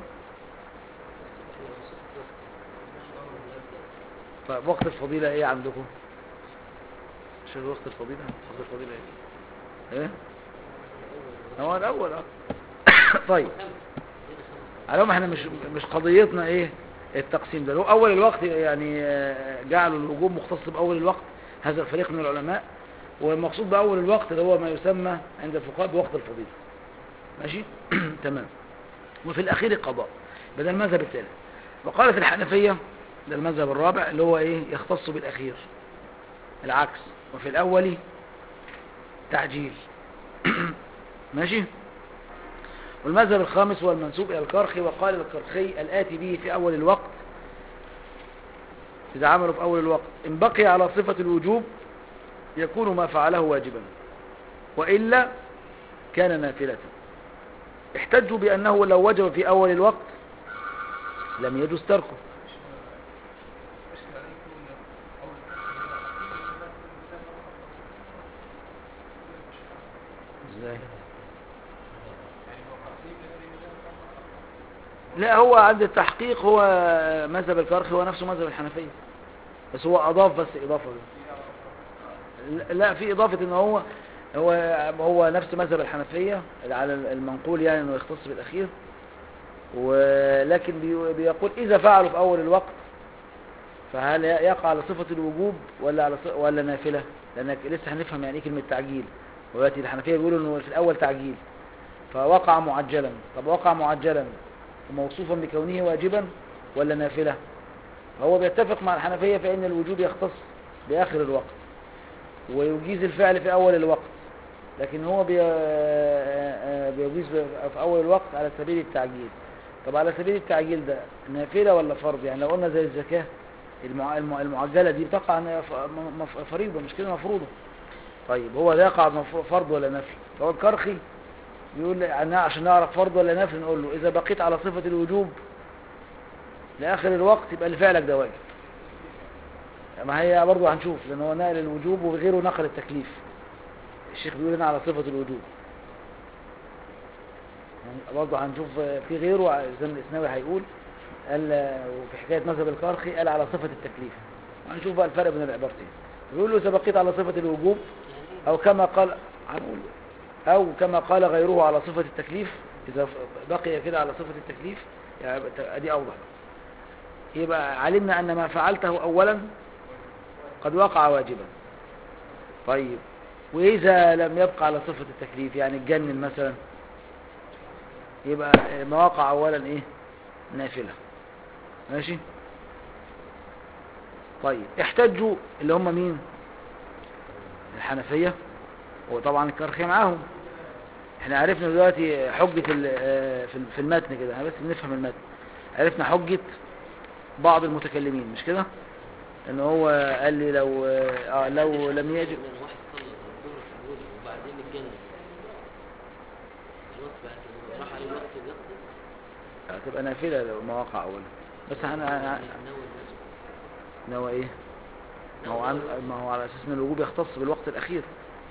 طيب وقت الفضيلة ايه عندكم شو وقت الفضيلة وقت الفضيلة ايه ايه هو الاول اه طيب على العموم احنا مش مش قضيتنا ايه التقسيم ده لو اول الوقت يعني آه، جعلوا الوجوب مختص باول الوقت هذا الفريق من العلماء والمقصود باول الوقت اللي هو ما يسمى عند الفقهاء بوقت الفضيلة ماشي تمام وفي الاخير القضاء بدل المذهب الثالث وقالت الحنفية ده المذهب الرابع اللي هو ايه يختص بالاخير العكس وفي الاول تعجيل ماشي والمذهب الخامس هو المنسوب إلى الكرخي وقال الكرخي الآتي به في أول الوقت إذا عملوا في أول الوقت إن بقي على صفة الوجوب يكون ما فعله واجبا وإلا كان نافلة احتجوا بأنه لو وجب في أول الوقت لم يجوز تركه ازاي لا هو عند التحقيق هو مذهب الكرخي هو نفسه مذهب الحنفية بس هو أضاف بس إضافة لا- لا في إضافة إن هو هو هو نفس مذهب الحنفية على المنقول يعني إنه يختص بالأخير ولكن بي- بيقول إذا فعلوا في أول الوقت فهل يقع على صفة الوجوب ولا على ص- ولا نافلة لأنك لسه هنفهم يعني إيه كلمة تعجيل ودلوقتي الحنفية بيقولوا إنه في الأول تعجيل فوقع معجلا طب وقع معجلا وموصوفا بكونه واجبا ولا نافلة هو بيتفق مع الحنفية في أن الوجوب يختص بآخر الوقت ويجيز الفعل في أول الوقت لكن هو بي- آه، بيجيز في أول الوقت على سبيل التعجيل طب على سبيل التعجيل ده نافلة ولا فرض يعني لو قلنا زي الزكاة المع- المع- المعجلة دي بتقع عن ف- م- م- فريضة مش كده مفروضة طيب هو ده يقع مف- فرض ولا نفل فهو الكرخي بيقول لي عنها عشان نعرف فرض ولا نفل نقول له إذا بقيت على صفة الوجوب لآخر الوقت يبقى اللي فعلك ده واجب ما هي برضه هنشوف لأن هو نقل الوجوب وغيره نقل التكليف الشيخ بيقول هنا على صفة الوجوب يعني برضه هنشوف في غيره زي ما الإسناوي هيقول قال وفي حكاية مذهب الكرخي قال على صفة التكليف هنشوف بقى الفرق بين العبارتين بيقول له إذا بقيت على صفة الوجوب أو كما قال هنقول أو كما قال غيره على صفة التكليف إذا بقي كده على صفة التكليف يعني دي أوضح يبقى علمنا أن ما فعلته أولا قد وقع واجبا طيب وإذا لم يبقى على صفة التكليف يعني اتجنن مثلا يبقى ما وقع أولا إيه نافلة ماشي طيب احتجوا اللي هم مين الحنفية وطبعا الكرخية معاهم احنا عرفنا دلوقتي حجة ال- آه، في في المتن كده احنا بس بنفهم المتن عرفنا حجة بعض المتكلمين مش كده ان هو قال لي لو آه لو لم يجب من واحد صلى الظهر في الأولى وبعدين اتجنن خلاص بعد راح على الوقت يقضي هتبقى نافلة لو ما وقع اولا بس انا أنا- نوى الناس نوى ايه ما هو عن ما هو على اساس ان الوجوب يختص بالوقت الاخير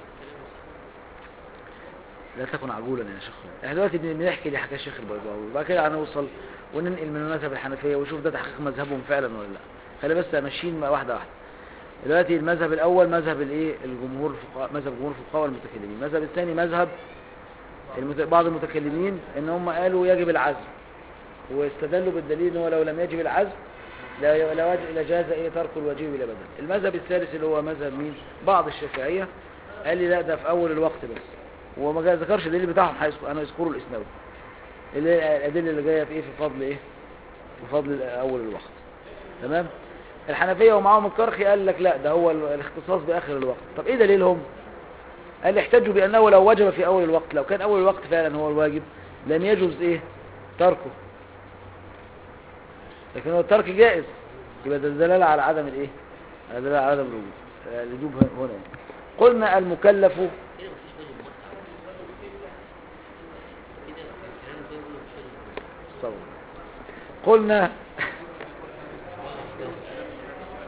لا تكن عجولا يا شيخ احنا دلوقتي بن- بنحكي لحكايه الشيخ البيضاوي وبعد كده هنوصل وننقل من المذهب الحنفيه ونشوف ده تحقيق مذهبهم فعلا ولا لا خلي بس ماشيين واحده واحده دلوقتي المذهب الاول مذهب الايه الجمهور الفقهاء مذهب جمهور الفقهاء والمتكلمين المذهب الثاني مذهب المت... بعض المتكلمين ان هم قالوا يجب العزم واستدلوا بالدليل ان هو لو لم يجب العزم لا لا واجب لجاز ايه ترك الواجب بلا بدل المذهب الثالث اللي هو مذهب مين بعض الشافعيه قال لي لا ده في اول الوقت بس وما جا- ذكرش الدليل بتاعهم هيذكر- انا يذكروا الاسناوي اللي هي الادله اللي جايه في ايه في فضل ايه في فضل اول الوقت تمام الحنفيه ومعاهم الكرخي قال لك لا ده هو ال- الاختصاص باخر الوقت طب ايه دليلهم قال احتجوا بانه لو وجب في اول الوقت لو كان اول الوقت فعلا هو الواجب لم يجوز ايه تركه لكن هو الترك جائز يبقى ده دلاله على عدم الايه على دلاله على عدم الوجوب آه، الوجوب هنا يعني. قلنا المكلف كده مفيش واجب موسع كده الكلام ده يقولوا مفيش واجب موسع استغفر قلنا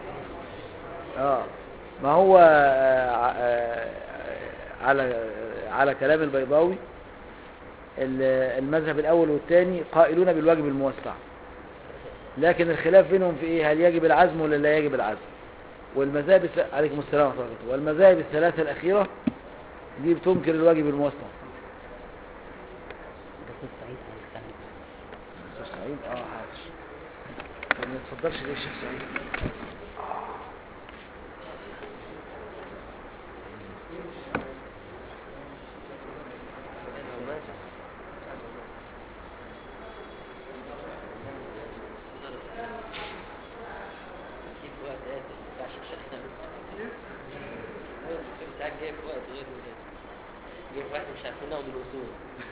اه ما هو آه، آه، على على كلام البيضاوي ال- المذهب الأول والثاني قائلون بالواجب الموسع لكن الخلاف بينهم في إيه هل يجب العزم ولا لا يجب العزم والمذاهب الس... عليكم السلام ورحمة الله وبركاته. والمذاهب الثلاثة الأخيرة دي بتنكر الواجب الموسع دكتور سعيد هيستعمل الشيخ سعيد اه حاضر طب ما تفضلش ليه الشيخ سعيد جيب وقت آسف بتاع شيخ شيخنا ساعات جايب وقت غير مناسب جايب واحد مش عارفين ناخد الأصول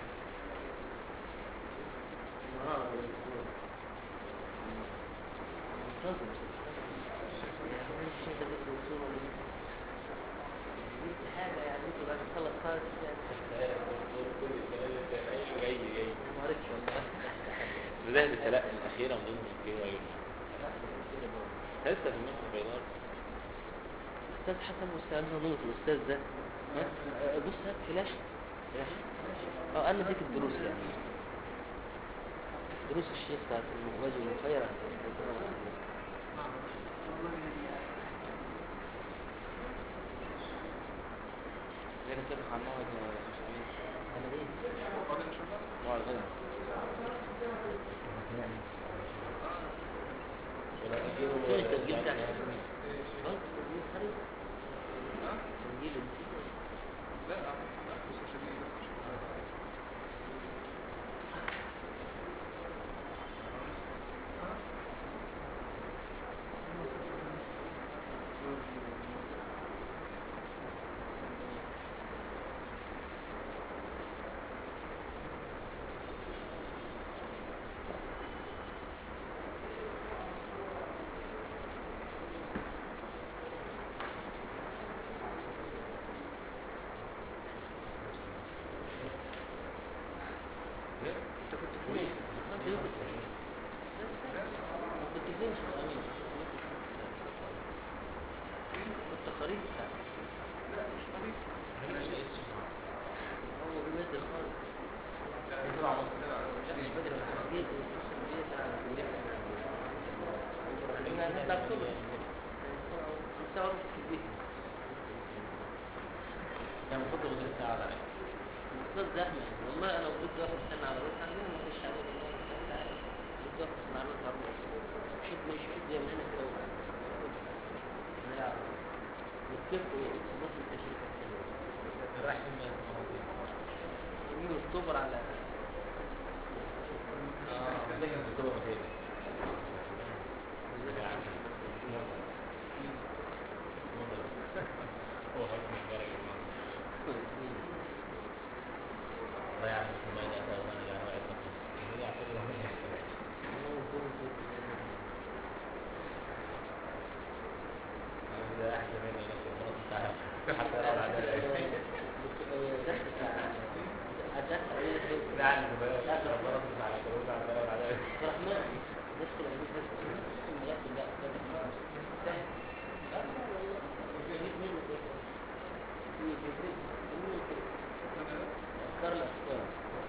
منتظم يعني الشيخ ده بيدرس أصول ولا إيه؟ جبت حاجة يعني انتوا بعد ما تخلص خالص يعني كل الكلام اللي كان ايوه جاي جاي أنا ما قريتش والله مذاهب الثلاثة الأخيرة من ضمن الكيلو لسه في النص البيضاء أستاذ حسن مستعد نظمة الأستاذ ده ها؟ أه، بص هات فلاش فلاش اه أنا اديك الدروس يعني دروس الشيخ بتاعت المخرج والمخير غير سابق عن موعد أنا إيه؟ موعد غدا فين التسجيل بتاعك؟ بس تسجيل خارج تسجيل النتيجة انت كنت فين؟ انت كنت فين؟ كنت فين شيخ امين؟ كنت قريب بتاع هو بيبدل خالص لا مش بدري انا جيت جيت على الكلية انا هطلع الصبح الساعة ونص في البيت كان المفروض غير ساعة على المواصلات زحمة يعني والله أنا وجدت واحد استنى على الروح عندنا ما فيش عليه والله استنى عليه وجدت واحد استنى على الروح عرض مشيت مش مشيت زي ما هنا كده أنا يعرف ركبت وصلت التشريف رايح فين يمين أكتوبر على اه لكن بتبقى مكاني هو حكم الدرجة ضيع في ما يأتى وما يجعل وعيد هي اعتبر هي ده أحسن مني نفس المرض بتاعها حتى لو العدالة دخل ساعة أدخل عليه لا عندي بقى آخر المرض بتاع الكروز حتى لو العدالة رحمن ندخل عليه بس ثم يأكل لا سهل لا لا والله يجيب منه كده يجيب منه كده أفكار الأفكار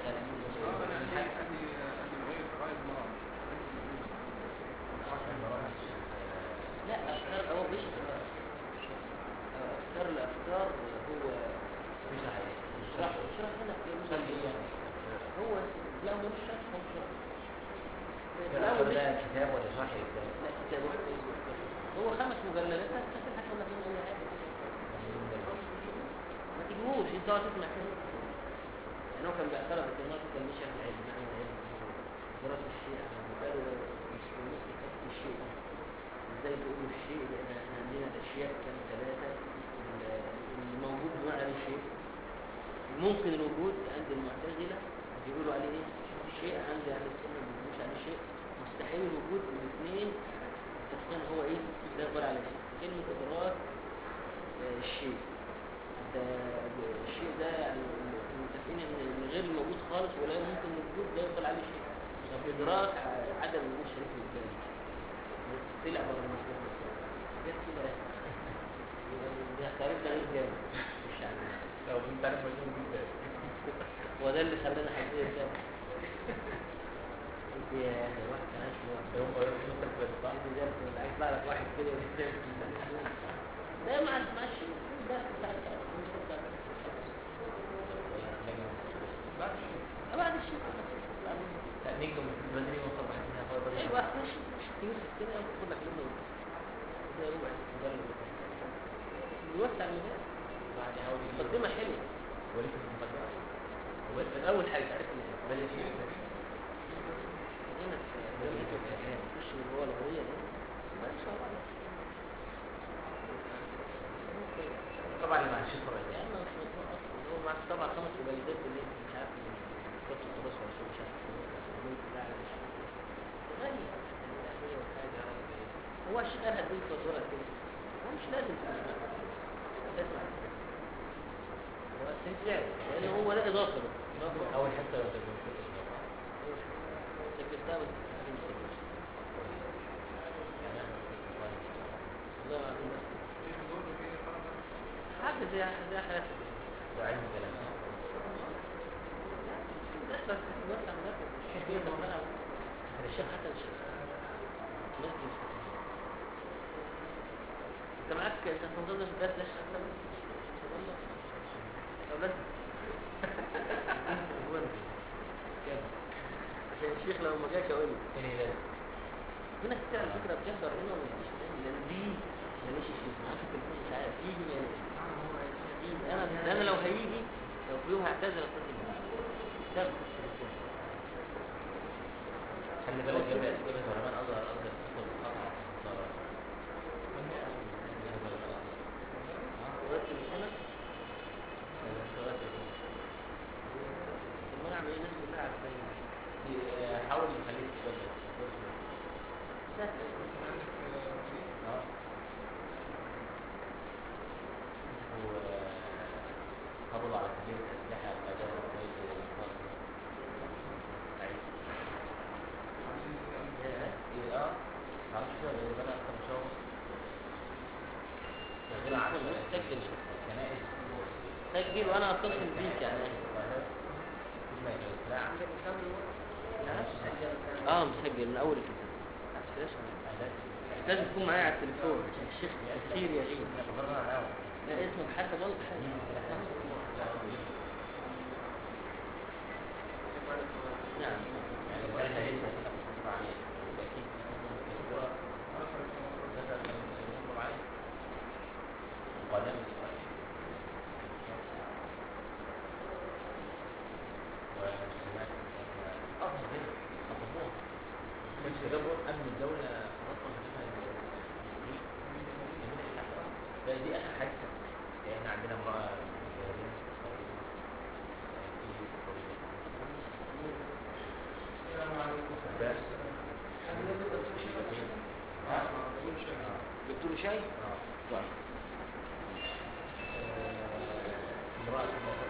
لا أفكار هو مش أفكار الأفكار هو مش عارف اشرح اشرح هنا في المسلم هو لا هو مش شرح هو شرح الأول مش ده كتاب ولا شرح كتاب؟ لا كتاب واحد اسمه كتاب. هو خمس مجلدات هتكتب حتى ما فيهم أي حاجة ما تجيبوش انت اقعد تسمع كده يعني هو كان بيعترض في الناس كان مش اهل علم اهل علم دراسة الشيء قالوا مش في مصر كتب الشيء ازاي تقولوا الشيء لان احنا عندنا الاشياء كان ثلاثة ال- اللي موجود بمعنى الشيء ممكن الوجود عند المعتزلة بيقولوا عليه ايه شيء عند اهل السنة ما بيقولوش عليه شيء مستحيل الوجود الاثنين متفقين هو ايه لا يقول على شيء كلمة ادراك آه، الشيء ده الشيء ده يعني متفقين ان إن غير الموجود خالص ولا يمكن الوجود لا يقبل عليه شيء طب ادراك ع- عدم وجود شريك للكلام طلع بره المسألة جت كده يبقى ده خارج ده غير جامد مش يعني لو كنت عارف مجنون جدا هو ده اللي خلانا حاسين كده انت يا واحد كان عايش لوحده هو قرر في نص بس صح؟ بعد ده كنت عايز يطلع لك واحد كده ويستاهل لا ما عاد ماشي ده بتاع بعد الشيء لا نجم بدري وصل بحسنا هو بدري ايوه ماشي ماشي يوسف كده ياخد لك منه كده ربع مجرد يوسع المجال بعد يحاول يجيب مقدمة حلوة ولسه في المقدمة من أول حاجة تعرف إن بدأ شيء هنا مش اللي هو الهوية ده ما شاء الله طبعا اللي مع الشيخ طبعا يعني مش مطلوب أصلا هو مع طبعا خمس مبالغات اللي انت مش عارف كنت التراث ولا شو مش عارف ممكن لا مش غني الأهلية والحاجة هو اشتغلها دي وصورها كده هو مش لازم تسمع تسمع هو استمتاع لأن هو ده إضافة بس إضافة أول حتى لو كنت بنشوف سجلتها بس ما سجلتش. والله العظيم بس. حاجة زي زي حياتك وعلم كلام بس بس عم ناكل الشيخ يقدر منع الشيخ حسن الشيخ مسجد انت معاك انت تنتظر في الدرس ليش حسن والله طب بس عشان الشيخ لو ما جاش اقول له تاني لازم هنا كتير على فكره بتحضر هنا وما يجيش لان دي ماليش الشيخ معاه في التليفون مش عارف يجي ما يجيش يجي. انا انا لو هيجي لو في يوم هعتذر اتصل بيه ده بخصوص التليفون خلي بالك جبهة جبهة علماء أظهر أظهر تدخل قطع ورتب السنه طب ما انا اعمل ايه الناس كلها عارفين حاول يخليك تبدأ سهل اه وقبضوا على كمية أسلحة الأداء الكويس والإنقاذ عيب إيه اه معرفش كده بقى بقى أكتر من شهر شغال على سجل كنائس سجل وانا اتصل بيك يعني لا اه مسجل من اول الكتاب ما تفكرش لازم تكون معايا على التليفون الشيخ تفسير يا شيخ لا اسمك حسب والله نعم أمن الدولة خلاص ده دي آخر حادثة يعني احنا عندنا امرأة مجاهدين جبت له شاي؟ طيب امرأة